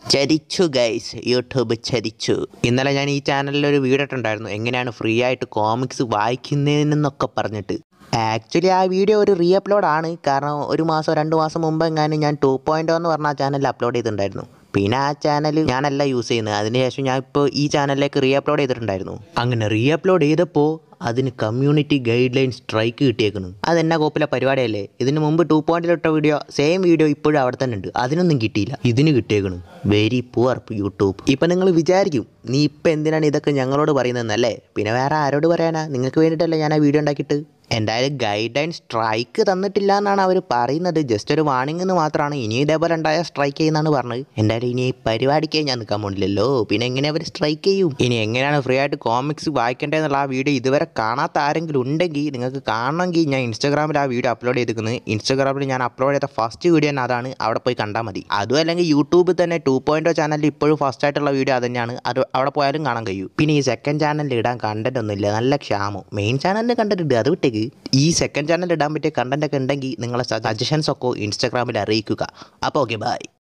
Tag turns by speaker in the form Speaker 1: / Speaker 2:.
Speaker 1: ചരിച്ചു guys YouTube ചരിച്ചു ഇന്നലെ ഞാൻ ഈ ചാനലിൽ ഒരു വീഡിയോ ഇട്ടുണ്ടായിരുന്നു എങ്ങനെയാണ് ഫ്രീ ആയിട്ട് കോമിക്സ് വായിക്കുന്നതെന്നൊക്കെ പറഞ്ഞിട്ട് ആക്ച്വലി ആ വീഡിയോ ഒരു റീ അപ്ലോഡ് ആണ് കാരണം ഒരു മാസം രണ്ട് മാസം മുമ്പ് എങ്ങാനും ഞാൻ ടു പോയിൻ്റ് എന്ന് പറഞ്ഞ ആ ചാനലിൽ അപ്ലോഡ് ചെയ്തിട്ടുണ്ടായിരുന്നു പിന്നെ ആ ചാനൽ ഞാനല്ല യൂസ് ചെയ്യുന്നത് അതിനുശേഷം ഞാൻ ഇപ്പോൾ ഈ ചാനലിലേക്ക് റീ അപ്ലോഡ് ചെയ്തിട്ടുണ്ടായിരുന്നു അങ്ങനെ റീ അപ്ലോഡ് ചെയ്തപ്പോൾ അതിന് കമ്മ്യൂണിറ്റി ഗൈഡ് ലൈൻ സ്ട്രൈക്ക് കിട്ടിയേക്കുന്നു അതെന്നാ കോപ്പിലെ പരിപാടിയല്ലേ ഇതിന് മുമ്പ് ടു പോയിന്റിലിട്ട വീഡിയോ സെയിം വീഡിയോ ഇപ്പോഴും അവിടെ തന്നെ ഉണ്ട് അതിനൊന്നും കിട്ടിയില്ല ഇതിന് കിട്ടിയേക്കണ് വെരി പുവർ യൂട്യൂബ് ഇപ്പം നിങ്ങൾ വിചാരിക്കും നീ ഇപ്പം എന്തിനാണ് ഇതൊക്കെ ഞങ്ങളോട് പറയുന്നതെന്നല്ലേ പിന്നെ വേറെ ആരോട് പറയാനാ നിങ്ങൾക്ക് വേണ്ടിയിട്ടല്ലേ ഞാൻ ആ വീഡിയോ ഉണ്ടാക്കിയിട്ട് എന്തായാലും ഗൈഡ് ലൈൻ സ്ട്രൈക്ക് തന്നിട്ടില്ല എന്നാണ് അവർ പറയുന്നത് ജസ്റ്റ് ഒരു വാണിംഗ് എന്ന് മാത്രമാണ് ഇനി ഇതേപോലെ ഉണ്ടായ സ്ട്രൈക്ക് ചെയ്യുന്നതാണ് പറഞ്ഞത് എന്തായാലും ഇനി ഈ പരിപാടിക്കേ ഞാൻ നിൽക്കാൻ പോണില്ലല്ലോ പിന്നെ എങ്ങനെ അവർ സ്ട്രൈക്ക് ചെയ്യും ഇനി എങ്ങനെയാണ് ഫ്രീ ആയിട്ട് കോമിക്സ് വായിക്കേണ്ടതെന്നുള്ള ആ വീഡിയോ ഇതുവരെ കാണാത്ത ആരെങ്കിലും ഉണ്ടെങ്കിൽ നിങ്ങൾക്ക് കാണണമെങ്കിൽ ഞാൻ ഇൻസ്റ്റാഗ്രാമിൽ ആ വീഡിയോ അപ്ലോഡ് ചെയ്തിരിക്കുന്നത് ഇൻസ്റ്റാഗ്രാമിൽ ഞാൻ അപ്ലോഡ് ചെയ്ത ഫസ്റ്റ് വീഡിയോ തന്നെ അതാണ് അവിടെ പോയി കണ്ടാൽ മതി അതും അല്ലെങ്കിൽ യൂട്യൂബിൽ തന്നെ ടു പോയിൻറ്റോ ചാനലിൽ ഇപ്പോഴും ഫസ്റ്റ് ആയിട്ടുള്ള വീഡിയോ അത് തന്നെയാണ് അത് അവിടെ പോയാലും കാണാൻ കഴിയും പിന്നെ ഈ സെക്കൻഡ് ചാനലിൽ ഇടാൻ കണ്ടന്റ് ഒന്നുമില്ല നല്ല ക്ഷാമം മെയിൻ ചാനലിൽ കണ്ടിട്ടുണ്ട് അത് വിട്ടേക്ക് ഈ സെക്കൻഡ് ചാനലിൽ ഇടാൻ പറ്റിയ കണ്ടന്റ് ഒക്കെ ഉണ്ടെങ്കിൽ നിങ്ങളെ സജഷൻസ് ഒക്കെ ഇൻസ്റ്റാഗ്രാമിൽ അറിയിക്കുക അപ്പോൾ ഓക്കെ ബൈ